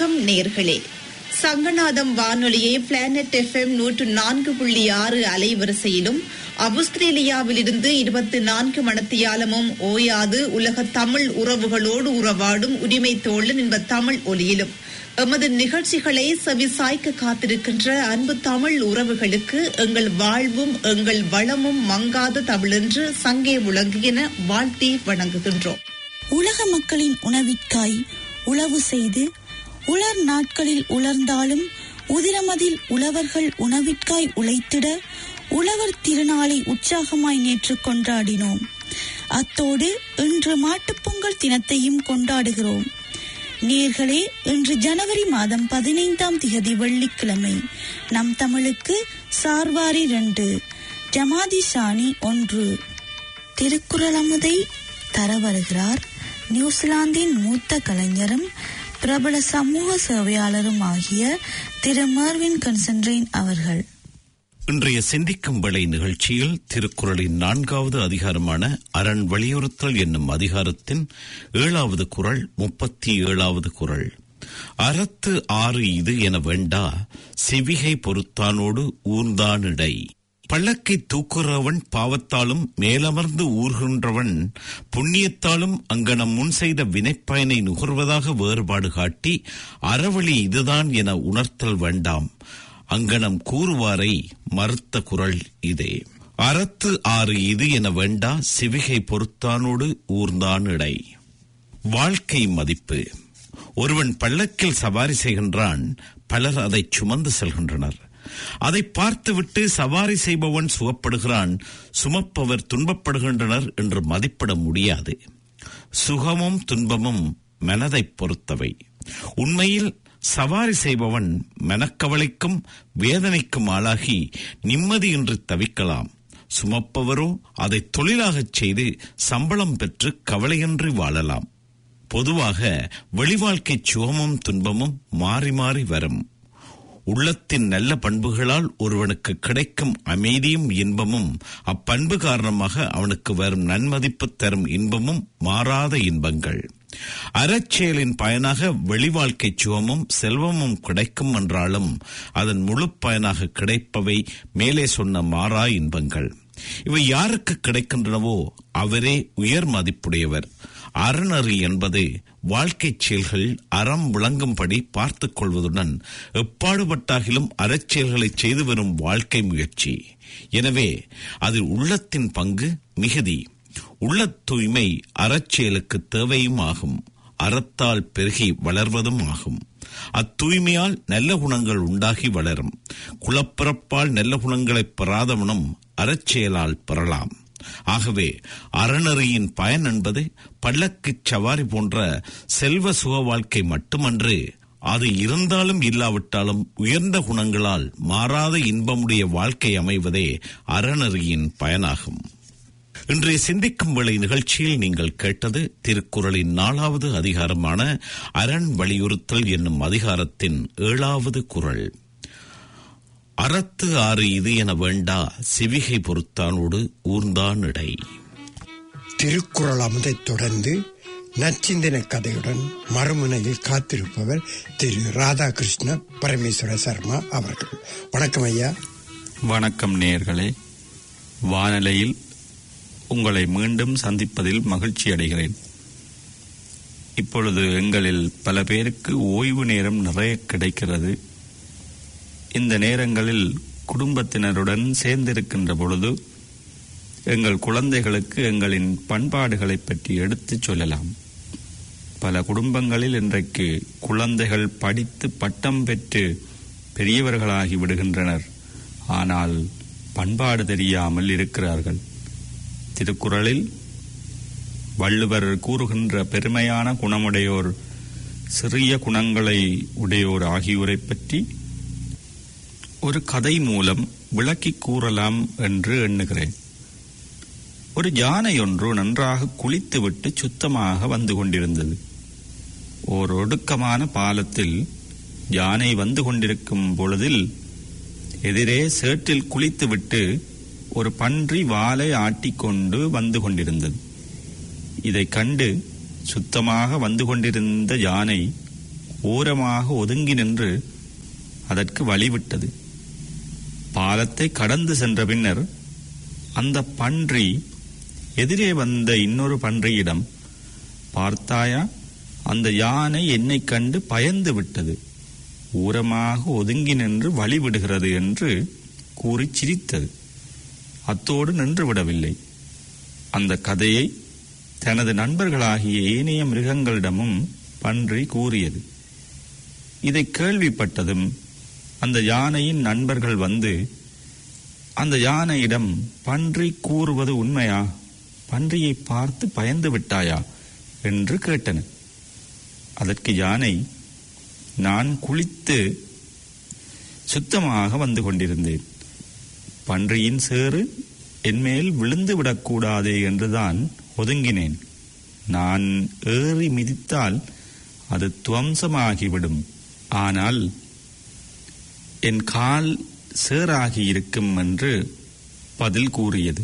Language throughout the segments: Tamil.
வணக்கம் நேர்களே சங்கநாதம் வானொலியை பிளானட் எஃப்எம் நூற்று நான்கு புள்ளி ஆறு அலைவரிசையிலும் அவுஸ்திரேலியாவிலிருந்து இருபத்தி நான்கு மணத்தியாலமும் ஓயாது உலக தமிழ் உறவுகளோடு உறவாடும் உரிமை தோழன் என்ப தமிழ் ஒலியிலும் எமது நிகழ்ச்சிகளை செவிசாய்க்க காத்திருக்கின்ற அன்பு தமிழ் உறவுகளுக்கு எங்கள் வாழ்வும் எங்கள் வளமும் மங்காத தமிழென்று சங்கே முழங்குகின வாழ்த்தி வணங்குகின்றோம் உலக மக்களின் உணவிற்காய் உழவு செய்து உலர் நாட்களில் உலர்ந்தாலும் உதிரமதில் உழவர்கள் உணவிற்காய் உழைத்திட உழவர் திருநாளை உற்சாகமாய் நேற்று கொண்டாடினோம் அத்தோடு இன்று மாட்டுப்பொங்கல் தினத்தையும் கொண்டாடுகிறோம் நேர்களே இன்று ஜனவரி மாதம் பதினைந்தாம் திகதி வெள்ளிக்கிழமை நம் தமிழுக்கு சார்வாரி ரெண்டு ஜமாதி சாணி ஒன்று திருக்குறள் அமுதை தர வருகிறார் நியூசிலாந்தின் மூத்த கலைஞரும் பிரபல சமூக சேவையாளரும் ஆகிய திரு மர்வின் கன்சன்ட்ரேன் அவர்கள் இன்றைய சிந்திக்கும் வேளை நிகழ்ச்சியில் திருக்குறளின் நான்காவது அதிகாரமான அரண் வலியுறுத்தல் என்னும் அதிகாரத்தின் ஏழாவது குரல் முப்பத்தி ஏழாவது குரல் அறத்து ஆறு இது என வேண்டா சிவிகை பொறுத்தானோடு ஊர்ந்தானிடை பள்ளக்கை தூக்குறவன் பாவத்தாலும் மேலமர்ந்து ஊர்கின்றவன் புண்ணியத்தாலும் அங்கனம் முன் செய்த வினைப்பயனை நுகர்வதாக வேறுபாடு காட்டி அறவழி இதுதான் என உணர்த்தல் வேண்டாம் அங்கனம் கூறுவாரை மறுத்த குரல் இதே அறத்து ஆறு இது என வேண்டா சிவிகை பொறுத்தானோடு ஊர்ந்தான் இடை வாழ்க்கை மதிப்பு ஒருவன் பள்ளக்கில் சவாரி செய்கின்றான் பலர் அதை சுமந்து செல்கின்றனர் அதை பார்த்துவிட்டு சவாரி செய்பவன் சுகப்படுகிறான் சுமப்பவர் துன்பப்படுகின்றனர் என்று மதிப்பிட முடியாது சுகமும் துன்பமும் மனதை பொறுத்தவை உண்மையில் சவாரி செய்பவன் மனக்கவலைக்கும் வேதனைக்கும் ஆளாகி நிம்மதியின்றி தவிக்கலாம் சுமப்பவரோ அதை தொழிலாகச் செய்து சம்பளம் பெற்று கவலையின்றி வாழலாம் பொதுவாக வெளிவாழ்க்கை சுகமும் துன்பமும் மாறி மாறி வரும் உள்ளத்தின் நல்ல பண்புகளால் ஒருவனுக்கு கிடைக்கும் அமைதியும் இன்பமும் அப்பண்பு காரணமாக அவனுக்கு வரும் நன்மதிப்பு தரும் இன்பமும் மாறாத இன்பங்கள் அறச்செயலின் பயனாக வெளிவாழ்க்கை சுகமும் செல்வமும் கிடைக்கும் என்றாலும் அதன் முழு பயனாக கிடைப்பவை மேலே சொன்ன மாறா இன்பங்கள் இவை யாருக்கு கிடைக்கின்றனவோ அவரே உயர் மதிப்புடையவர் அறநறி என்பது வாழ்க்கை செயல்கள் அறம் விளங்கும்படி பார்த்துக் கொள்வதுடன் எப்பாடுபட்டாகிலும் அறச்செயல்களை செய்து வரும் வாழ்க்கை முயற்சி எனவே அதில் உள்ளத்தின் பங்கு மிகுதி உள்ள தூய்மை அறச்செயலுக்கு தேவையும் ஆகும் அறத்தால் பெருகி வளர்வதும் ஆகும் அத்தூய்மையால் நல்ல குணங்கள் உண்டாகி வளரும் குலப்பிறப்பால் நல்ல குணங்களை பெறாதவனும் அறச்செயலால் பெறலாம் ஆகவே அறநெறியின் பயன் என்பது பல்லக்குச் சவாரி போன்ற செல்வ சுக வாழ்க்கை மட்டுமன்று அது இருந்தாலும் இல்லாவிட்டாலும் உயர்ந்த குணங்களால் மாறாத இன்பமுடைய வாழ்க்கை அமைவதே அறநெறியின் பயனாகும் இன்றைய சிந்திக்கும் வேளை நிகழ்ச்சியில் நீங்கள் கேட்டது திருக்குறளின் நாலாவது அதிகாரமான அரண் வலியுறுத்தல் என்னும் அதிகாரத்தின் ஏழாவது குரல் அறத்து ஆறு இது என வேண்டா சிவிகை பொறுத்தானோடு ஊர்ந்தான் இடை திருக்குறள் அமுதைத் தொடர்ந்து நச்சிந்தன கதையுடன் மறுமுனையில் காத்திருப்பவர் திரு ராதாகிருஷ்ண பரமேஸ்வர சர்மா அவர்கள் வணக்கம் ஐயா வணக்கம் நேயர்களே வானிலையில் உங்களை மீண்டும் சந்திப்பதில் மகிழ்ச்சி அடைகிறேன் இப்பொழுது எங்களில் பல பேருக்கு ஓய்வு நேரம் நிறைய கிடைக்கிறது இந்த நேரங்களில் குடும்பத்தினருடன் சேர்ந்திருக்கின்ற பொழுது எங்கள் குழந்தைகளுக்கு எங்களின் பண்பாடுகளை பற்றி எடுத்துச் சொல்லலாம் பல குடும்பங்களில் இன்றைக்கு குழந்தைகள் படித்து பட்டம் பெற்று பெரியவர்களாகி விடுகின்றனர் ஆனால் பண்பாடு தெரியாமல் இருக்கிறார்கள் திருக்குறளில் வள்ளுவர் கூறுகின்ற பெருமையான குணமுடையோர் சிறிய குணங்களை உடையோர் ஆகியோரை பற்றி ஒரு கதை மூலம் விளக்கி கூறலாம் என்று எண்ணுகிறேன் ஒரு யானை ஒன்று நன்றாக குளித்துவிட்டு சுத்தமாக வந்து கொண்டிருந்தது ஓர் ஒடுக்கமான பாலத்தில் யானை வந்து கொண்டிருக்கும் பொழுதில் எதிரே சேற்றில் குளித்துவிட்டு ஒரு பன்றி வாலை ஆட்டிக்கொண்டு வந்து கொண்டிருந்தது இதை கண்டு சுத்தமாக வந்து கொண்டிருந்த யானை ஓரமாக ஒதுங்கி நின்று அதற்கு வழிவிட்டது பாலத்தை கடந்து சென்ற பின்னர் அந்த பன்றி எதிரே வந்த இன்னொரு பன்றியிடம் பார்த்தாயா அந்த யானை என்னை கண்டு பயந்து விட்டது ஊரமாக ஒதுங்கி நின்று வழிவிடுகிறது என்று கூறி சிரித்தது அத்தோடு நின்று விடவில்லை அந்த கதையை தனது நண்பர்களாகிய ஏனைய மிருகங்களிடமும் பன்றி கூறியது இதை கேள்விப்பட்டதும் அந்த யானையின் நண்பர்கள் வந்து அந்த யானையிடம் பன்றி கூறுவது உண்மையா பன்றியை பார்த்து பயந்து விட்டாயா என்று கேட்டன அதற்கு யானை நான் குளித்து சுத்தமாக வந்து கொண்டிருந்தேன் பன்றியின் சேறு என்மேல் விழுந்து விடக்கூடாதே என்றுதான் ஒதுங்கினேன் நான் ஏறி மிதித்தால் அது துவம்சமாகிவிடும் ஆனால் என் கால் சேறாகி இருக்கும் என்று பதில் கூறியது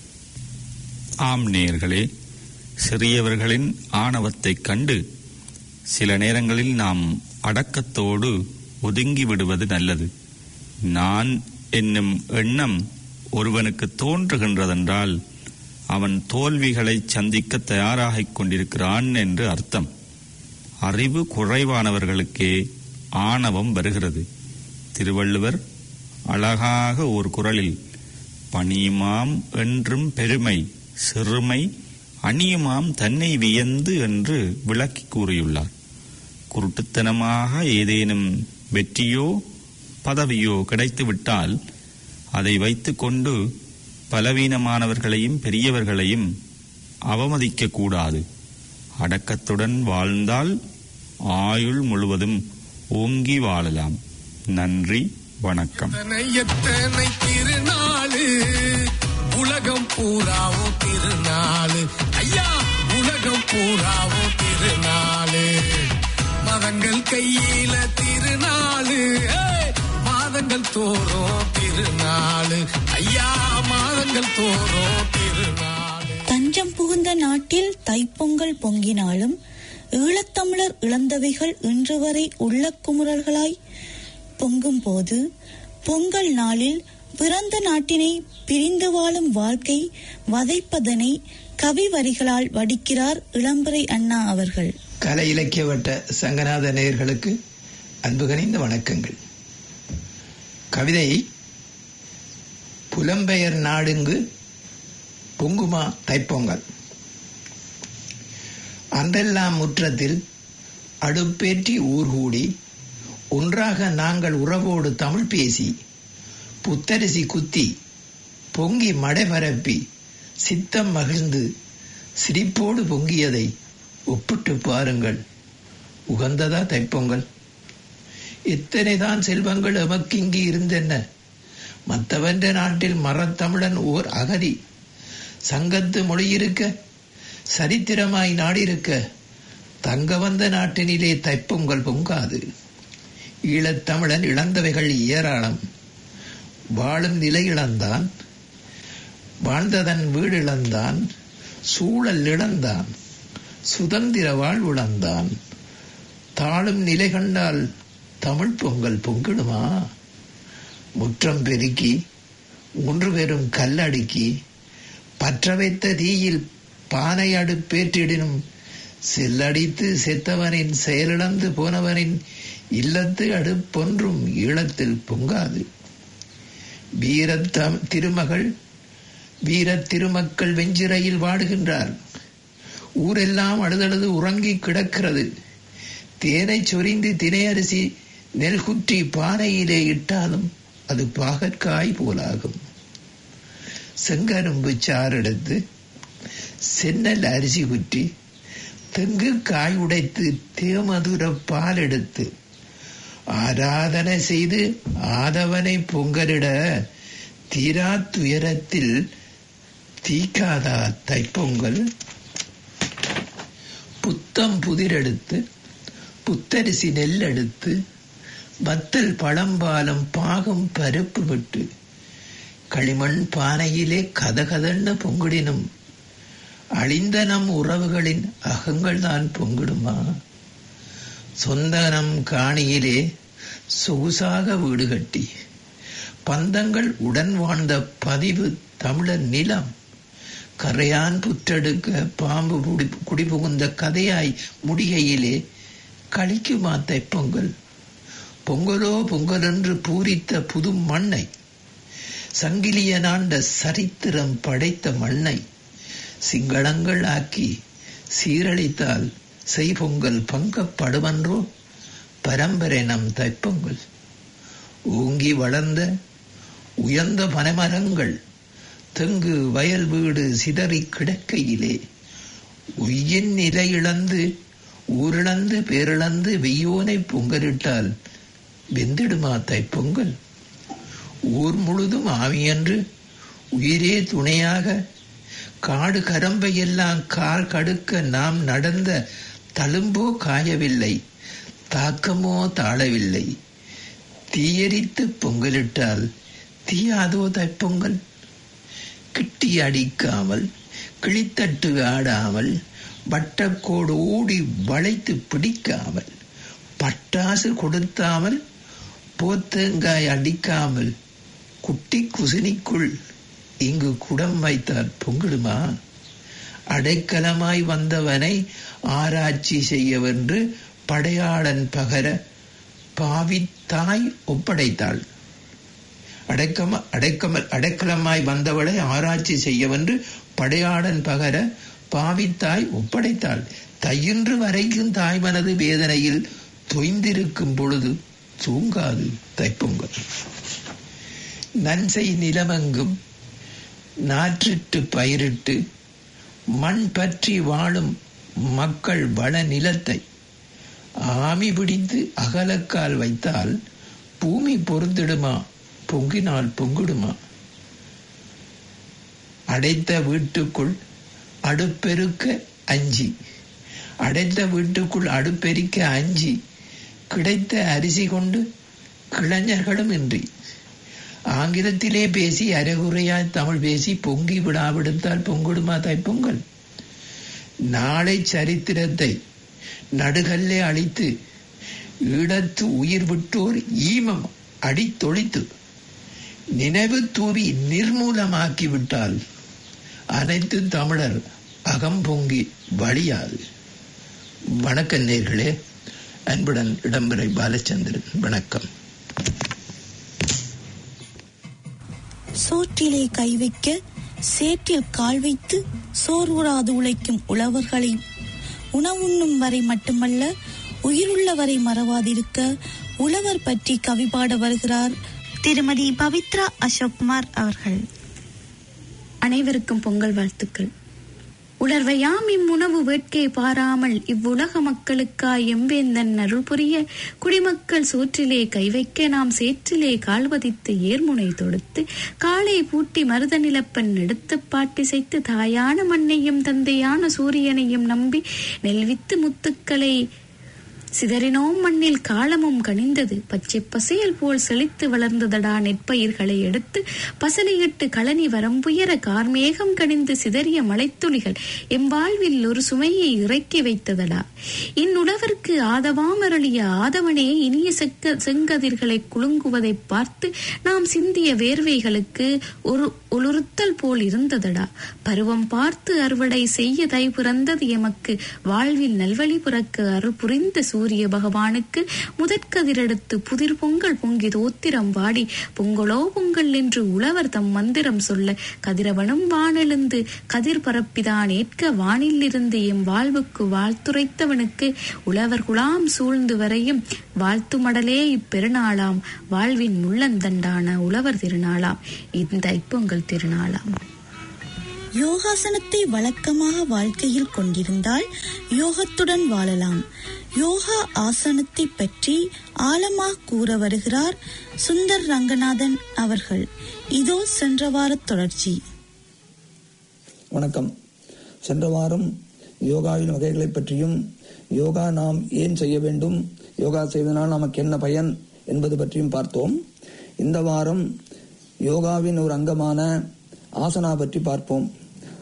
ஆம் நேயர்களே சிறியவர்களின் ஆணவத்தைக் கண்டு சில நேரங்களில் நாம் அடக்கத்தோடு ஒதுங்கி விடுவது நல்லது நான் என்னும் எண்ணம் ஒருவனுக்கு தோன்றுகின்றதென்றால் அவன் தோல்விகளை சந்திக்க தயாராகிக் கொண்டிருக்கிறான் என்று அர்த்தம் அறிவு குறைவானவர்களுக்கே ஆணவம் வருகிறது திருவள்ளுவர் அழகாக ஒரு குரலில் பணியுமாம் என்றும் பெருமை சிறுமை அணியுமாம் தன்னை வியந்து என்று விளக்கி கூறியுள்ளார் குருட்டுத்தனமாக ஏதேனும் வெற்றியோ பதவியோ கிடைத்துவிட்டால் அதை வைத்துக்கொண்டு பலவீனமானவர்களையும் பெரியவர்களையும் அவமதிக்க கூடாது அடக்கத்துடன் வாழ்ந்தால் ஆயுள் முழுவதும் ஓங்கி வாழலாம் நன்றி வணக்கம் எத்தனை எத்தனை திருநாளு உலகம் பூராவும் திருநாளு ஐயா உலகம் பூராவும் திருநாளு மதங்கள் கையில திருநாளு ஏய், மாதங்கள் தோறும் திருநாளு ஐயா மாதங்கள் தோறும் திருநாளு தஞ்சம் புகுந்த நாட்டில் தைப்பொங்கல் பொங்கினாலும் ஈழத்தமிழர் இழந்தவைகள் இன்று வரை உள்ள குமுறல்களாய் பொங்கும் போது பொங்கல் நாளில் பிறந்த நாட்டினை பிரிந்து வாழும் வாழ்க்கை வதைப்பதனை கவி வரிகளால் வடிக்கிறார் இளம்பரை அண்ணா அவர்கள் கலை இலக்கிய வட்ட சங்கநாத நேயர்களுக்கு அன்பு கனிந்த வணக்கங்கள் கவிதை புலம்பெயர் நாடுங்கு பொங்குமா தைப்பொங்கல் அன்றெல்லாம் முற்றத்தில் அடுப்பேற்றி ஊர்கூடி ஒன்றாக நாங்கள் உறவோடு தமிழ் பேசி புத்தரிசி குத்தி பொங்கி மடைபரப்பி சித்தம் மகிழ்ந்து சிரிப்போடு பொங்கியதை ஒப்பிட்டு பாருங்கள் உகந்ததா தைப்பொங்கல் எத்தனைதான் செல்வங்கள் எமக்கிங்கு இருந்தென்ன மற்றவன்ற நாட்டில் மரத்தமிழன் ஓர் அகதி சங்கத்து மொழியிருக்க சரித்திரமாய் நாடிருக்க தங்க வந்த நாட்டினிலே தைப்பொங்கல் பொங்காது ஈழத்தமிழன் இழந்தவைகள் ஏராளம் வாழும் நிலை இழந்தான் வாழ்ந்ததன் வீடு இழந்தான் சூழல் இழந்தான் சுதந்திர வாழ்வுழந்தான் தாழும் நிலை கண்டால் தமிழ் பொங்கல் பொங்கிடுமா முற்றம் பெருக்கி ஒன்று பெறும் கல்லடுக்கி பற்ற வைத்த தீயில் பானை அடுப்பேற்றிடினும் செல்லடித்து செத்தவனின் செயலிழந்து போனவனின் இல்லத்து அடுப்பொன்றும் ஈழத்தில் பொங்காது வீரத் திருமகள் வீரத் திருமக்கள் வெஞ்சிரையில் வாடுகின்றார் ஊரெல்லாம் அழுதழுது உறங்கி கிடக்கிறது தேனை சொரிந்து தினையரிசி நெல் குற்றி பானையிலே இட்டாலும் அது பாகற்காய் போலாகும் செங்கரும்பு சாறெடுத்து சென்னல் அரிசி குற்றி தெங்கு காய் உடைத்து தேமதுர பால் எடுத்து ஆராதனை செய்து ஆதவனை பொங்கலிட தீரா துயரத்தில் தீக்காதா தைப்பொங்கல் புத்தம் புதிரெடுத்து புத்தரிசி நெல் எடுத்து வத்தல் பழம்பாலம் பாகம் பருப்பு விட்டு களிமண் பானையிலே கதகதன்னு பொங்கிடினும் அழிந்த நம் உறவுகளின் அகங்கள் தான் பொங்கிடுமா சொந்தனம் காணியிலே சொகுசாக வீடு கட்டி பந்தங்கள் உடன் வாழ்ந்த பதிவு தமிழர் நிலம் கரையான் புற்றெடுக்க பாம்பு குடி குடிபுகுந்த கதையாய் முடிகையிலே கழிக்குமா தைப்பொங்கல் பொங்கலோ பொங்கலென்று பூரித்த புது மண்ணை சங்கிலியனாண்ட சரித்திரம் படைத்த மண்ணை சிங்களங்கள் ஆக்கி சீரழித்தால் செய்பொங்கல் பங்கப்படுவன்றோ பரம்பரை நம் தைப்பொங்கல் ஓங்கி வளர்ந்த உயர்ந்த பனைமரங்கள் தெங்கு வயல் வீடு சிதறி கிடக்கையிலே உய்யின் நிலை இழந்து ஊரிழந்து பேரிழந்து வெய்யோனை பொங்கலிட்டால் வெந்திடுமா தைப்பொங்கல் ஊர் முழுதும் ஆவியன்று உயிரே துணையாக காடு கரம்பையெல்லாம் கால் கடுக்க நாம் நடந்த தழும்போ காயவில்லை தாக்கமோ தாழவில்லை தீயரித்து பொங்கலிட்டால் தீயாதோ தைப்பொங்கல் கிட்டி அடிக்காமல் கிளித்தட்டு ஆடாமல் வட்டக்கோடு ஓடி வளைத்து பிடிக்காமல் பட்டாசு கொடுத்தாமல் போத்தங்காய் அடிக்காமல் குட்டி குசினிக்குள் இங்கு குடம் வைத்தால் பொங்கிடுமா அடைக்கலமாய் வந்தவனை ஆராய்ச்சி செய்யவென்று படையாளன் பகர பாவித்தாய் ஒப்படைத்தாள் அடைக்கம அடைக்கம அடைக்கலமாய் வந்தவளை ஆராய்ச்சி செய்யவென்று படையாளன் பகர பாவித்தாய் ஒப்படைத்தாள் தையின்று வரைக்கும் தாய் மனது வேதனையில் தொய்ந்திருக்கும் பொழுது தூங்காது தைப்பொங்கல் நன்செய் நிலமெங்கும் நாற்றிட்டு பயிரிட்டு மண் பற்றி வாழும் மக்கள் வள நிலத்தை ஆமி பிடித்து அகலக்கால் வைத்தால் பூமி பொருந்திடுமா பொங்கினால் பொங்கிடுமா அடைத்த வீட்டுக்குள் அடுப்பெருக்க அஞ்சி அடைத்த வீட்டுக்குள் அடுப்பெருக்க அஞ்சி கிடைத்த அரிசி கொண்டு கிளைஞர்களும் இன்றி ஆங்கிலத்திலே பேசி அரைகுறையாய் தமிழ் பேசி பொங்கி விடாவிடுத்தால் பொங்கிடுமா தைப்பொங்கல் நாளை சரித்திரத்தை நடுகல்லே அழித்து ஈடத்து உயிர் விட்டோர் ஈமம் அடித்தொழித்து நினைவு தூவி நிர்மூலமாக்கி விட்டால் அனைத்து தமிழர் அகம் பொங்கி வழியாது வணக்க நேர்களே அன்புடன் இடம்பெறை பாலச்சந்திரன் வணக்கம் சோற்றிலே கை வைக்க சேற்றில் கால் வைத்து சோர்வுறாது உழைக்கும் உழவர்களை உணவுண்ணும் வரை மட்டுமல்ல உயிருள்ள வரை மறவாதிருக்க உழவர் பற்றி கவி பாட வருகிறார் திருமதி பவித்ரா அசோக்குமார் அவர்கள் அனைவருக்கும் பொங்கல் வாழ்த்துக்கள் உணர்வையாம் இம்முணவு வேட்கை பாராமல் இவ்வுலக மக்களுக்காய் எம்பேந்தன் அருள் புரிய குடிமக்கள் சோற்றிலே கை வைக்க நாம் சேற்றிலே கால்வதித்து ஏர்முனை தொடுத்து காலை பூட்டி மருத நிலப்பன் எடுத்து பாட்டிசைத்து தாயான மண்ணையும் தந்தையான சூரியனையும் நம்பி நெல்வித்து முத்துக்களை சிதறினோம் மண்ணில் காலமும் கனிந்தது பச்சை பசையல் போல் செழித்து வளர்ந்ததடா நெற்பயிர்களை எடுத்து பசலையிட்டு களனி வரம்புயர கார்மேகம் கனிந்து சிதறிய மலைத்துளிகள் எம் வாழ்வில் ஒரு சுமையை இறக்கி வைத்ததடா இந்நுடவர்க்கு ஆதவாமரளிய ஆதவனே இனிய செக்க செங்கதிர்களை குலுங்குவதை பார்த்து நாம் சிந்திய வேர்வைகளுக்கு ஒரு ஒளுறுத்தல் போல் இருந்ததடா பருவம் பார்த்து அறுவடை செய்ய தை பிறந்தது எமக்கு வாழ்வில் நல்வழி புறக்க அருள் புரிந்த சூரிய பகவானுக்கு முதற்கதிரெடுத்து புதிர் பொங்கல் பொங்கி தோத்திரம் வாடி பொங்கலோ பொங்கல் என்று உழவர் தம் மந்திரம் சொல்ல கதிரவனும் வானெழுந்து கதிர் பரப்பிதான் ஏற்க வானிலிருந்து எம் வாழ்வுக்கு வாழ்த்துரைத்தவனுக்கு உழவர் குலாம் சூழ்ந்து வரையும் வாழ்த்து மடலே இப்பெருநாளாம் வாழ்வின் முள்ளந்தண்டான உழவர் திருநாளாம் இந்த ஐப்பொங்கல் திருநாளாம் யோகாசனத்தை வழக்கமாக வாழ்க்கையில் கொண்டிருந்தால் யோகத்துடன் வாழலாம் யோகா ஆசனத்தை பற்றி ஆழமாக கூற வருகிறார் சுந்தர் ரங்கநாதன் அவர்கள் இதோ சென்ற வார தொடர்ச்சி வணக்கம் சென்ற வாரம் யோகாவின் வகைகளை பற்றியும் யோகா நாம் ஏன் செய்ய வேண்டும் யோகா செய்வதனால் நமக்கு என்ன பயன் என்பது பற்றியும் பார்த்தோம் இந்த வாரம் யோகாவின் ஒரு அங்கமான ஆசனா பற்றி பார்ப்போம்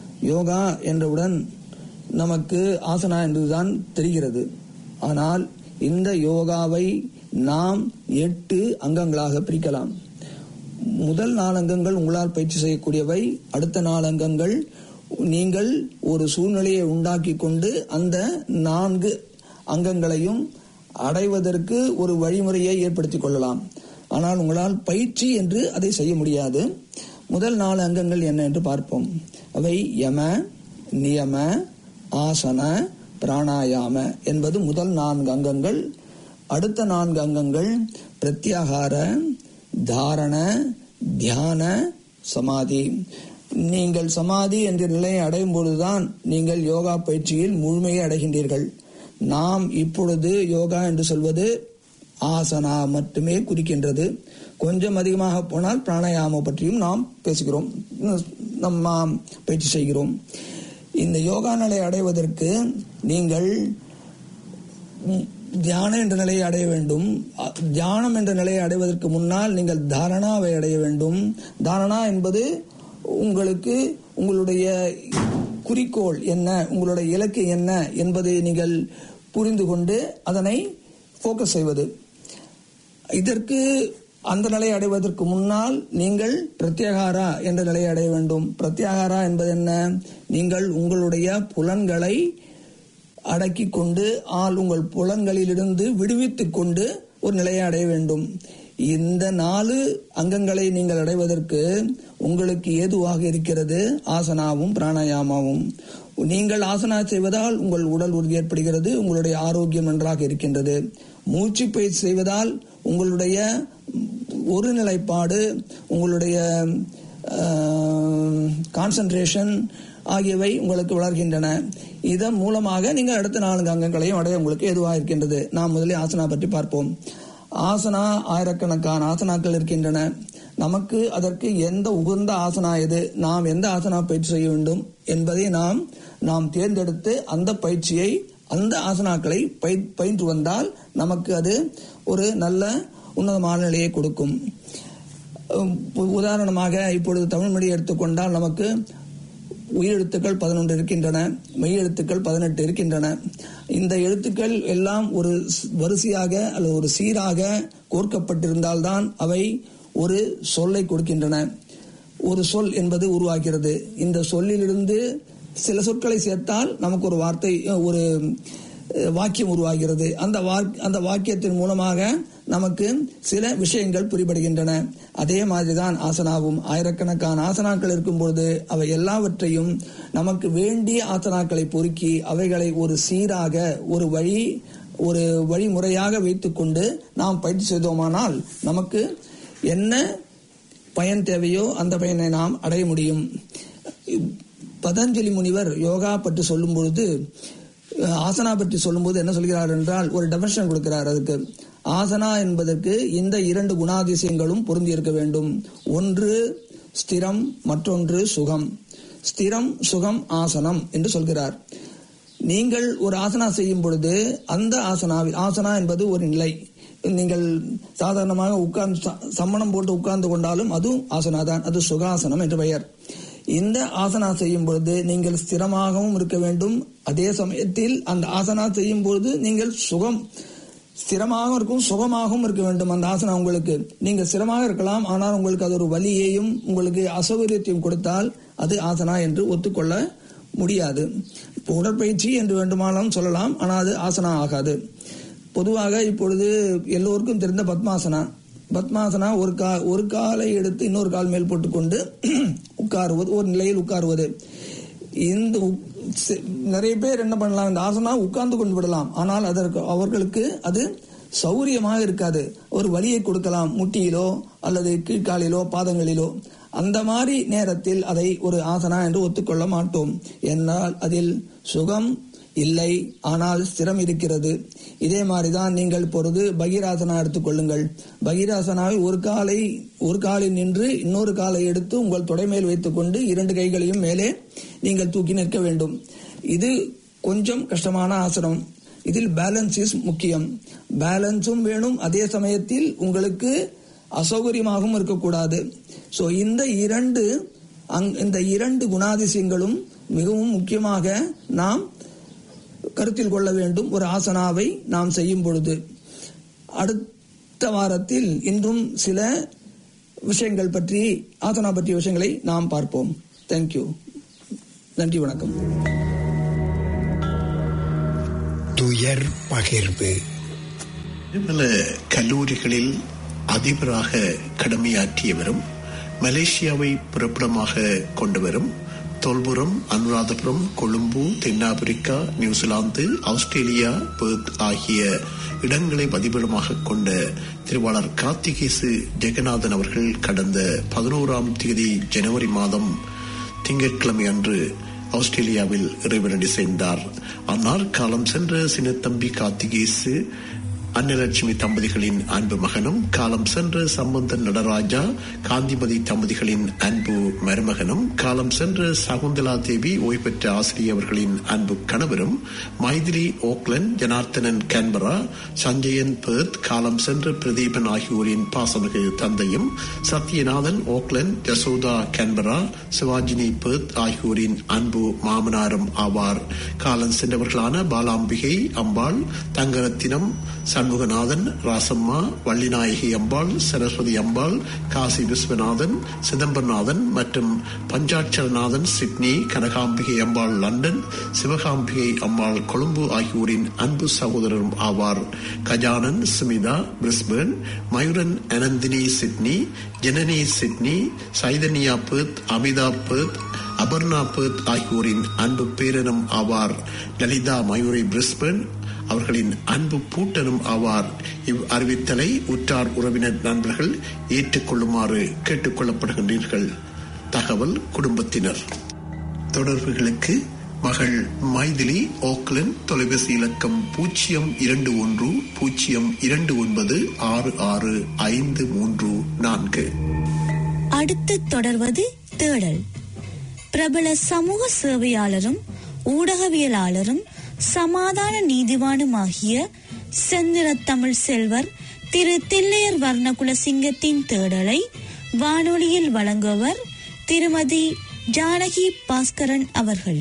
யோகா என்றவுடன் நமக்கு ஆசனா என்பதுதான் தெரிகிறது ஆனால் இந்த யோகாவை நாம் எட்டு அங்கங்களாக பிரிக்கலாம் முதல் நாலு அங்கங்கள் உங்களால் பயிற்சி செய்யக்கூடியவை அடுத்த நாலு அங்கங்கள் நீங்கள் ஒரு சூழ்நிலையை உண்டாக்கி கொண்டு அந்த நான்கு அங்கங்களையும் அடைவதற்கு ஒரு வழிமுறையை ஏற்படுத்திக் கொள்ளலாம் ஆனால் உங்களால் பயிற்சி என்று அதை செய்ய முடியாது முதல் நாலு அங்கங்கள் என்ன என்று பார்ப்போம் அவை யம நியம ஆசன பிராணாயாம என்பது முதல் நான்கு அங்கங்கள் அடுத்த நான்கு அங்கங்கள் பிரத்யாகார தாரண தியான சமாதி நீங்கள் சமாதி என்ற நிலையை அடையும் பொழுதுதான் நீங்கள் யோகா பயிற்சியில் முழுமையை அடைகின்றீர்கள் நாம் இப்பொழுது யோகா என்று சொல்வது ஆசனா மட்டுமே குறிக்கின்றது கொஞ்சம் அதிகமாக போனால் பிராணாயாம பற்றியும் நாம் பேசுகிறோம் நம்ம பயிற்சி செய்கிறோம் இந்த யோகா நிலை அடைவதற்கு நீங்கள் தியானம் என்ற நிலையை அடைய வேண்டும் அ- தியானம் என்ற நிலையை அடைவதற்கு முன்னால் நீங்கள் தாரணாவை அடைய வேண்டும் தாரணா என்பது உங்களுக்கு உங்களுடைய குறிக்கோள் என்ன உங்களுடைய இலக்கு என்ன என்பதை நீங்கள் புரிந்து கொண்டு அதனை ஃபோக்கஸ் செய்வது இதற்கு அந்த நிலையை அடைவதற்கு முன்னால் நீங்கள் பிரத்யாகாரா என்ற நிலையை அடைய வேண்டும் பிரத்யாகாரா என்பது என்ன நீங்கள் உங்களுடைய புலன்களை அடக்கி கொண்டு ஆள் உங்கள் புலன்களிலிருந்து விடுவித்துக் கொண்டு ஒரு நிலையை அடைய வேண்டும் இந்த நாலு அங்கங்களை நீங்கள் அடைவதற்கு உங்களுக்கு ஏதுவாக இருக்கிறது ஆசனாவும் பிராணாயாமாவும் நீங்கள் ஆசனா செய்வதால் உங்கள் உடல் உறுதி ஏற்படுகிறது உங்களுடைய ஆரோக்கியம் நன்றாக இருக்கின்றது மூச்சு பயிற்சி செய்வதால் உங்களுடைய ஒரு நிலைப்பாடு உங்களுடைய கான்சன்ட்ரேஷன் ஆகியவை உங்களுக்கு வளர்கின்றன இதன் மூலமாக நீங்கள் அடுத்த நான்கு அங்கங்களையும் அடைய உங்களுக்கு எதுவாக இருக்கின்றது நாம் முதலில் ஆசனா பற்றி பார்ப்போம் ஆசனா ஆயிரக்கணக்கான ஆசனாக்கள் இருக்கின்றன நமக்கு அதற்கு எந்த உகந்த ஆசனா எது நாம் எந்த ஆசனா பயிற்சி செய்ய வேண்டும் என்பதை நாம் நாம் தேர்ந்தெடுத்து அந்த பயிற்சியை அந்த ஆசனாக்களை பய- பயின்று வந்தால் நமக்கு அது ஒரு நல்ல உன்னதமான நிலையை கொடுக்கும் உம், உதாரணமாக இப்பொழுது தமிழ் மொழி எடுத்துக்கொண்டால் நமக்கு உயிரெழுத்துக்கள் பதினொன்று இருக்கின்றன மெய் எழுத்துக்கள் பதினெட்டு இருக்கின்றன இந்த எழுத்துக்கள் எல்லாம் ஒரு ஸ்- வரிசையாக அல்லது ஒரு சீராக கோர்க்கப்பட்டிருந்தால்தான் அவை ஒரு சொல்லை கொடுக்கின்றன ஒரு சொல் என்பது உருவாகிறது இந்த சொல்லிலிருந்து சில சொற்களை சேர்த்தால் நமக்கு ஒரு வார்த்தை ஒரு அஹ், வாக்கியம் உருவாகிறது அந்த வாக்- அந்த வாக்கியத்தின் மூலமாக நமக்கு சில விஷயங்கள் புரிபடுகின்றன அதே மாதிரிதான் ஆசனாவும் ஆயிரக்கணக்கான ஆசனாக்கள் இருக்கும்பொழுது அவை எல்லாவற்றையும் நமக்கு வேண்டிய ஆசனாக்களை பொறுக்கி அவைகளை ஒரு சீராக ஒரு வழி ஒரு வழிமுறையாக வைத்துக்கொண்டு நாம் பயிற்சி செய்தோமானால் நமக்கு என்ன பயன் தேவையோ அந்த பயனை நாம் அடைய முடியும் பதஞ்சலி முனிவர் யோகா பற்றி சொல்லும் பொழுது அஹ், ஆசனா பற்றி சொல்லும்போது என்ன சொல்கிறார் என்றால் ஒரு டெபினேஷன் கொடுக்கிறார் அதுக்கு ஆசனா என்பதற்கு இந்த இரண்டு குணாதிசயங்களும் பொருந்தி இருக்க வேண்டும் ஒன்று ஸ்திரம் மற்றொன்று சுகம் ஸ்திரம் சுகம் ஆசனம் என்று சொல்கிறார் நீங்கள் ஒரு ஆசனா செய்யும் பொழுது அந்த ஆசனாவில் ஆசனா என்பது ஒரு நிலை நீங்கள் சாதாரணமாக உட்கார்ந்து ச- சம்மணம் போட்டு உட்கார்ந்து கொண்டாலும் அதுவும் ஆசனா தான் அது சுகாசனம் என்று பெயர் இந்த ஆசனா செய்யும் பொழுது நீங்கள் ஸ்திரமாகவும் இருக்க வேண்டும் அதே சமயத்தில் அந்த ஆசனா செய்யும் பொழுது நீங்கள் சுகம் ஸ்திரமாகவும் இருக்கும் சுகமாகவும் இருக்க வேண்டும் அந்த ஆசனா உங்களுக்கு நீங்க ஸ்திரமாக இருக்கலாம் ஆனால் உங்களுக்கு அது ஒரு வலியையும் உங்களுக்கு அசௌகரியத்தையும் கொடுத்தால் அது ஆசனா என்று ஒத்துக்கொள்ள முடியாது இப்போ உடற்பயிற்சி என்று வேண்டுமானாலும் சொல்லலாம் ஆனால் அது ஆசனா ஆகாது பொதுவாக இப்பொழுது எல்லோருக்கும் தெரிந்த பத்மாசனா பத்மாசனா ஒரு கா ஒரு காலை எடுத்து இன்னொரு கால் மேல் போட்டுக்கொண்டு உட்காருவது ஒரு நிலையில் உட்காருவது இந்த உக்- சி- நிறைய பேர் என்ன பண்ணலாம் இந்த ஆசனா உட்கார்ந்து கொண்டு விடலாம் ஆனால் அதற்கு அவர்களுக்கு அது சௌரியமாக இருக்காது ஒரு வலியை கொடுக்கலாம் முட்டியிலோ அல்லது கீழ்காலிலோ பாதங்களிலோ அந்த மாதிரி நேரத்தில் அதை ஒரு ஆசனா என்று ஒத்துக்கொள்ள மாட்டோம் என்னால் அதில் சுகம் இல்லை ஆனால் ஸ்திரம் இருக்கிறது இதே மாதிரிதான் நீங்கள் இப்பொழுது பகிராசனா எடுத்துக்கொள்ளுங்கள் பகிராசனாவை ஒரு காலை ஒரு காலில் நின்று இன்னொரு காலை எடுத்து உங்கள் தொடை மேல் வைத்துக்கொண்டு இரண்டு கைகளையும் மேலே நீங்கள் தூக்கி நிற்க வேண்டும் இது கொஞ்சம் கஷ்டமான ஆசனம் இதில் பேலன்ஸ் இஸ் முக்கியம் பேலன்ஸும் வேணும் அதே சமயத்தில் உங்களுக்கு அசௌகரியமாகவும் இருக்கக்கூடாது சோ இந்த இரண்டு அங்- இந்த இரண்டு குணாதிசயங்களும் மிகவும் முக்கியமாக நாம் கருத்தில் கொள்ள வேண்டும் ஒரு ஆசனாவை நாம் செய்யும் பொழுது அடுத்த வாரத்தில் இன்றும் சில விஷயங்கள் பற்றி ஆசனா பற்றிய விஷயங்களை நாம் பார்ப்போம் தேங்க்யூ நன்றி வணக்கம் துயர் பகிர்வு பல கல்லூரிகளில் அதிபராக கடமையாற்றியவரும் மலேசியாவை பிறப்பிடமாக கொண்டவரும் தொல்புரம் அனுராதபுரம் கொழும்பு தென்னாப்பிரிக்கா நியூசிலாந்து ஆஸ்திரேலியா பெர்த் ஆகிய இடங்களை பதிபிடமாக கொண்ட திருவாளர் கார்த்திகேசு ஜெகநாதன் அவர்கள் கடந்த பதினோராம் தேதி ஜனவரி மாதம் திங்கட்கிழமை அன்று ஆஸ்திரேலியாவில் இறைவனடி சேர்ந்தார் ஆனால் காலம் சென்ற சின்னத்தம்பி கார்த்திகேசு அன்னலட்சுமி தம்பதிகளின் அன்பு மகனும் காலம் சென்ற சம்பந்தன் நடராஜா காந்திமதி தம்பதிகளின் அன்பு மருமகனும் காலம் சென்ற சகுந்தலா தேவி ஓய்வு பெற்ற ஆசிரியர் அவர்களின் அன்பு கணவரும் Mythili Auckland Janarthanan Canberra Sanjayan Perth காலம் சென்ற பிரதீபன் ஆகியோரின் பாசமிகு தந்தையும் Sathyanathan Auckland Jasotha Canberra Sivajini Perth ஆகியோரின் அன்பு மாமனாரும் ஆவார் காலம் சென்றவர்களான பாலாம்பிகை அம்பாள் தங்கரத்தினம் சண்முகநாதன் ராசம்மா வள்ளிநாயகி அம்பாள் சரஸ்வதி அம்பாள் காசி விஸ்வநாதன் சிதம்பரநாதன் மற்றும் பஞ்சாட்சரநாதன் சிட்னி கனகாம்பிகை அம்பாள் லண்டன் சிவகாம்பிகை அம்பாள் கொழும்பு ஆகியோரின் அன்பு சகோதரரும் ஆவார் Gajanan Sumitha Brisbane Mayuran Ananthini Sydney Janani Sydney Chaitanya Perth Amitha Perth Aparna Perth ஆகியோரின் அன்பு பேரனும் ஆவார் லலிதா மயூரி பிரிஸ்பேர்ன் அவர்களின் அன்பு பூட்டனும் ஆவார் இவ் அறிவித்தலை உற்றார் உறவினர் நண்பர்கள் ஏற்றுக்கொள்ளுமாறு கேட்டுக்கொள்ளப்படுகின்றீர்கள் தகவல் குடும்பத்தினர் தொடர்புகளுக்கு மகள் மைதிலி ஓக்லன் தொலைபேசி இலக்கம் பூஜ்ஜியம் இரண்டு ஒன்று பூஜ்ஜியம் இரண்டு ஒன்பது ஆறு ஆறு ஐந்து மூன்று நான்கு அடுத்து தொடர்வது தேடல் பிரபல சமூக சேவையாளரும் ஊடகவியலாளரும் சமாதான நீதிவானுமாகிய செந்திர தமிழ் செல்வர் திரு தில்லையர் வர்ணகுல சிங்கத்தின் தேடலை வானொலியில் வழங்குவர் திருமதி ஜானகி பாஸ்கரன் அவர்கள்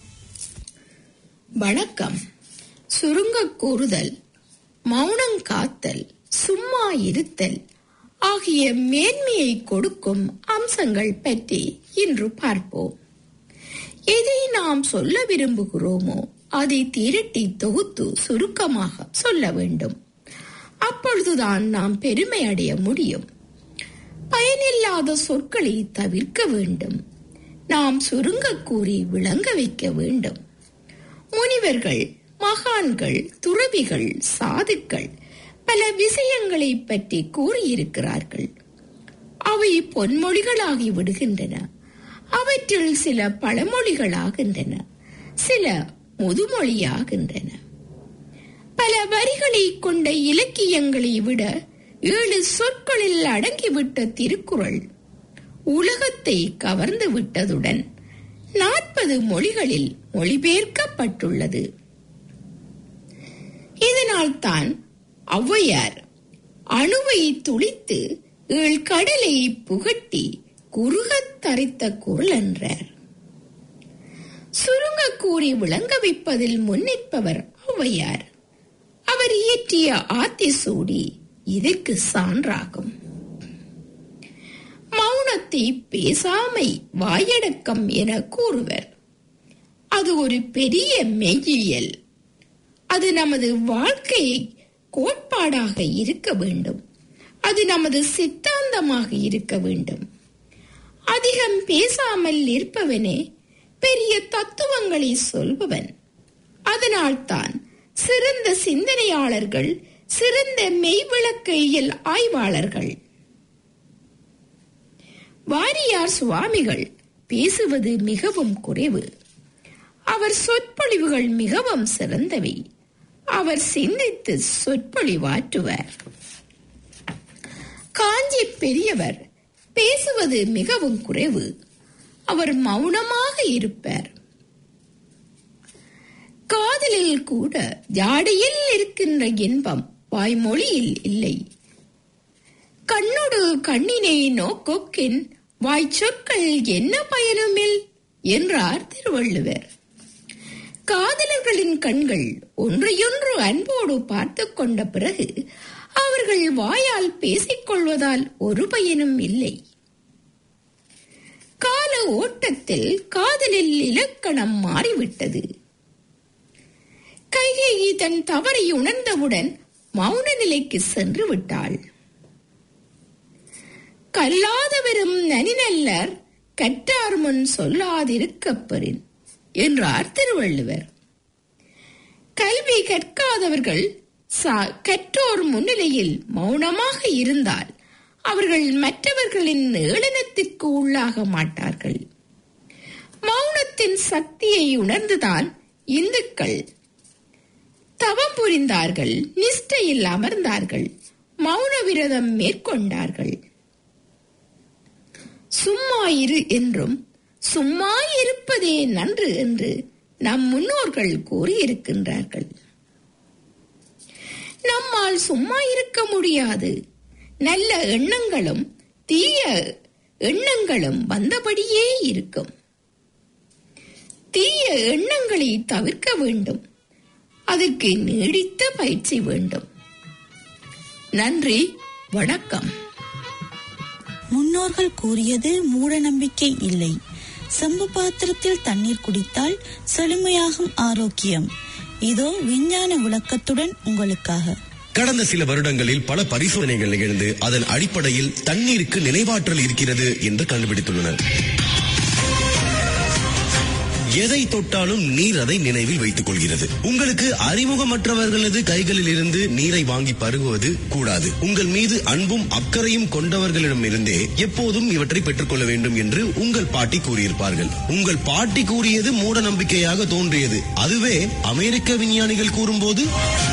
வணக்கம் சுருங்க கூறுதல் மௌனம் காத்தல் சும்மா இருத்தல் ஆகிய மேன்மையை கொடுக்கும் அம்சங்கள் பற்றி இன்று பார்ப்போம் எதை நாம் சொல்ல விரும்புகிறோமோ அதை திரட்டி தொகுத்து சுருக்கமாக சொல்ல வேண்டும் அப்பொழுதுதான் நாம் பெருமை அடைய முடியும் பயனில்லாத சொற்களை தவிர்க்க வேண்டும் நாம் சுருங்க கூறி விளங்க வைக்க வேண்டும் முனிவர்கள் மகான்கள் துறவிகள் சாதுக்கள் பல விஷயங்களை பற்றி கூறியிருக்கிறார்கள் அவை பொன்மொழிகளாகி விடுகின்றன அவற்றில் சில பழமொழிகளாகின்றன சில முதுமொழியாகின்றன பல வரிகளை கொண்ட இலக்கியங்களை விட ஏழு சொற்களில் அடங்கிவிட்ட திருக்குறள் உலகத்தை கவர்ந்து விட்டதுடன் நாற்பது மொழிகளில் மொழிபெயர்க்கப்பட்டுள்ளது இதனால் தான் ஔவையார் அணுவை துளித்து ஏழ் கடலை புகட்டி குறுகத் தரித்த குரல் என்றார் சுருங்க கூறி விளங்க வைப்பதில் முன்னிற்பவர் ஔவையார் அவர் இயற்றிய ஆத்திசூடி இதற்கு சான்றாகும் மௌனத்தை பேசாமை வாயடக்கம் என கூறுவர் அது ஒரு பெரிய மெய்யியல் அது நமது வாழ்க்கை கோட்பாடாக இருக்க வேண்டும் அது நமது சித்தாந்தமாக இருக்க வேண்டும் அதிகம் பேசாமல் இருப்பவனே பெரிய தத்துவங்களை சொல்பவன் அதனால்தான் சிறந்த சிந்தனையாளர்கள் சிறந்த மெய்விளக்கையில் ஆய்வாளர்கள் வாரியார் சுவாமிகள் பேசுவது மிகவும் குறைவு அவர் சொற்பொழிவுகள் மிகவும் சிறந்தவை அவர் சிந்தித்து சொற்பொழிவாற்றுவார் காஞ்சி பெரியவர் பேசுவது மிகவும் குறைவு அவர் மௌனமாக இருப்பார் காதலில் கூட ஜாடையில் இருக்கின்ற இன்பம் வாய்மொழியில் இல்லை கண்ணோடு கண்ணினை நோக்கொக்கின் வாய்ச்சொற்கள் என்ன பயனுமில் என்றார் திருவள்ளுவர் காதலர்களின் கண்கள் ஒன்றையொன்று அன்போடு பார்த்து கொண்ட பிறகு அவர்கள் வாயால் பேசிக் கொள்வதால் ஒரு பயனும் இல்லை கால ஓட்டத்தில் காதலில் இலக்கணம் மாறிவிட்டது கைகேயி தன் தவறை உணர்ந்தவுடன் மௌன நிலைக்கு சென்று விட்டாள் கல்லாதவரும் நனிநல்லர் கற்றார் முன் சொல்லாதிருக்கப் பெறின் என்றார் திருவள்ளுவர் கல்வி கற்காதவர்கள் ச- கற்றோர் முன்னிலையில் மௌனமாக இருந்தால் அவர்கள் மற்றவர்களின் ஏளனத்திற்கு உள்ளாக மாட்டார்கள் மௌனத்தின் சக்தியை உணர்ந்துதான் இந்துக்கள் தவம் புரிந்தார்கள் நிஷ்டையில் அமர்ந்தார்கள் மௌன விரதம் மேற்கொண்டார்கள் சும்மா இரு என்றும் சும்மா இருப்பதே நன்று என்று நம் முன்னோர்கள் கூறியிருக்கின்றார்கள் நம்மால் சும்மா இருக்க முடியாது நல்ல எண்ணங்களும் தீய எண்ணங்களும் வந்தபடியே இருக்கும் தீய எண்ணங்களை தவிர்க்க வேண்டும் அதற்கு நீடித்த பயிற்சி வேண்டும் நன்றி வணக்கம் முன்னோர்கள் கூறியது மூட நம்பிக்கை இல்லை செம்பு பாத்திரத்தில் தண்ணீர் குடித்தால் செழுமையாகும் ஆரோக்கியம் இதோ விஞ்ஞான விளக்கத்துடன் உங்களுக்காக கடந்த சில வருடங்களில் பல பரிசோதனைகள் நிகழ்ந்து அதன் அடிப்படையில் தண்ணீருக்கு நினைவாற்றல் இருக்கிறது என்று கண்டுபிடித்துள்ளனர் எதை தொட்டாலும் நீர் அதை நினைவில் வைத்துக் கொள்கிறது உங்களுக்கு அறிமுகமற்றவர்களது கைகளில் இருந்து நீரை வாங்கி பருகுவது கூடாது உங்கள் மீது அன்பும் அக்கறையும் கொண்டவர்களிடமிருந்தே எப்போதும் இவற்றை பெற்றுக்கொள்ள வேண்டும் என்று உங்கள் பாட்டி கூறியிருப்பார்கள் உங்கள் பாட்டி கூறியது மூட நம்பிக்கையாக தோன்றியது அதுவே அமெரிக்க விஞ்ஞானிகள் கூறும்போது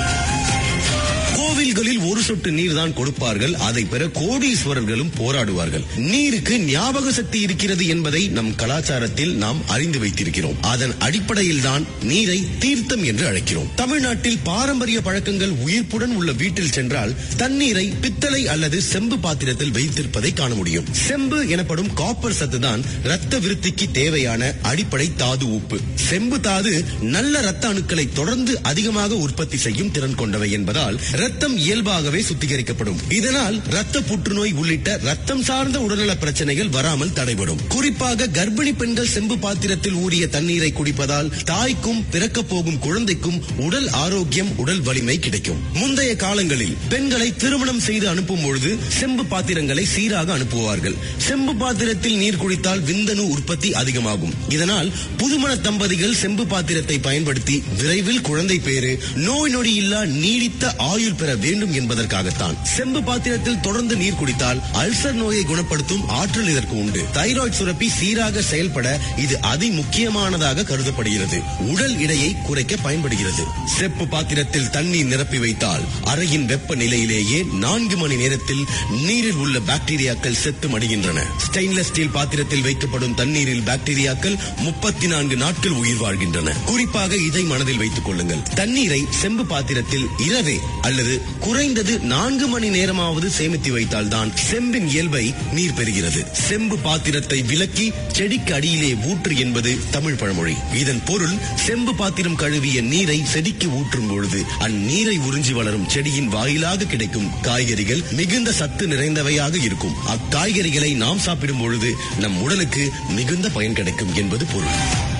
கோவில்களில் ஒரு சொட்டு நீர் தான் கொடுப்பார்கள் அதை பெற கோடீஸ்வரர்களும் போராடுவார்கள் நீருக்கு ஞாபக சக்தி இருக்கிறது என்பதை நம் கலாச்சாரத்தில் நாம் அறிந்து வைத்திருக்கிறோம் அதன் அடிப்படையில் தான் நீரை தீர்த்தம் என்று அழைக்கிறோம் தமிழ்நாட்டில் பாரம்பரிய பழக்கங்கள் உயிர்ப்புடன் உள்ள வீட்டில் சென்றால் தண்ணீரை பித்தளை அல்லது செம்பு பாத்திரத்தில் வைத்திருப்பதை காண முடியும் செம்பு எனப்படும் காப்பர் சத்து தான் ரத்த விருத்திக்கு தேவையான அடிப்படை தாது உப்பு செம்பு தாது நல்ல ரத்த அணுக்களை தொடர்ந்து அதிகமாக உற்பத்தி செய்யும் திறன் கொண்டவை என்பதால் ரத்தம் இயல்பாகவே சுத்திகரிக்கப்படும் இதனால் ரத்த புற்றுநோய் உள்ளிட்ட ரத்தம் சார்ந்த உடல்நல பிரச்சனைகள் வராமல் தடைபடும் குறிப்பாக கர்ப்பிணி பெண்கள் செம்பு பாத்திரத்தில் ஊறிய தண்ணீரை குடிப்பதால் தாய்க்கும் பிறக்கப் போகும் குழந்தைக்கும் உடல் ஆரோக்கியம் உடல் வலிமை கிடைக்கும் முந்தைய காலங்களில் பெண்களை திருமணம் செய்து அனுப்பும் பொழுது செம்பு பாத்திரங்களை சீராக அனுப்புவார்கள் செம்பு பாத்திரத்தில் நீர் குடித்தால் விந்தணு உற்பத்தி அதிகமாகும் இதனால் புதுமண தம்பதிகள் செம்பு பாத்திரத்தை பயன்படுத்தி விரைவில் குழந்தை பேறு நோய் நொடி இல்லா நீடித்த ஆயுள் பெற வேண்டும் என்பதற்காகத்தான் செம்பு பாத்திரத்தில் தொடர்ந்து நீர் குடித்தால் அல்சர் நோயை குணப்படுத்தும் ஆற்றல் இதற்கு உண்டு தைராய்டு சுரப்பி சீராக செயல்பட இது அதி முக்கியமானதாக கருதப்படுகிறது உடல் எடையை குறைக்க பயன்படுகிறது செப்பு பாத்திரத்தில் தண்ணீர் நிரப்பி வைத்தால் அறையின் வெப்ப நிலையிலேயே நான்கு மணி நேரத்தில் நீரில் உள்ள பாக்டீரியாக்கள் செத்து மடிகின்றன ஸ்டெயின்லெஸ் ஸ்டீல் பாத்திரத்தில் வைக்கப்படும் தண்ணீரில் பாக்டீரியாக்கள் முப்பத்தி நான்கு நாட்கள் உயிர் வாழ்கின்றன குறிப்பாக இதை மனதில் வைத்துக் கொள்ளுங்கள் தண்ணீரை செம்பு பாத்திரத்தில் இரவே அல்லது குறைந்தது நான்கு மணி நேரமாவது சேமித்து வைத்தால் தான் செம்பின் இயல்பை நீர் பெறுகிறது செம்பு பாத்திரத்தை விலக்கி செடிக்கு அடியிலே ஊற்று என்பது தமிழ் பழமொழி இதன் பொருள் செம்பு பாத்திரம் கழுவிய நீரை செடிக்கு ஊற்றும் பொழுது அந்நீரை உறிஞ்சி வளரும் செடியின் வாயிலாக கிடைக்கும் காய்கறிகள் மிகுந்த சத்து நிறைந்தவையாக இருக்கும் அக்காய்கறிகளை நாம் சாப்பிடும் பொழுது நம் உடலுக்கு மிகுந்த பயன் கிடைக்கும் என்பது பொருள்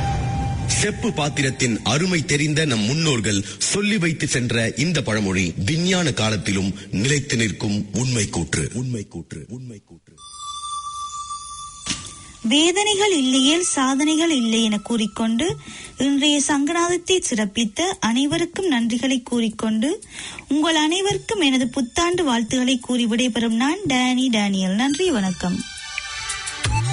செப்பு பாத்திரத்தின் அருமை தெரிந்த நம் முன்னோர்கள் சொல்லி வைத்து சென்ற இந்த பழமொழி விஞ்ஞான காலத்திலும் நிலைத்து நிற்கும் உண்மை கூற்று உண்மை கூற்று உண்மை கூற்று வேதனைகள் இல்லையேல் சாதனைகள் இல்லை என கூறிக்கொண்டு இன்றைய சங்கநாதத்தை சிறப்பித்த அனைவருக்கும் நன்றிகளை கூறிக்கொண்டு உங்கள் அனைவருக்கும் எனது புத்தாண்டு வாழ்த்துக்களை கூறி விடைபெறும் நான் டேனி டேனியல் நன்றி வணக்கம்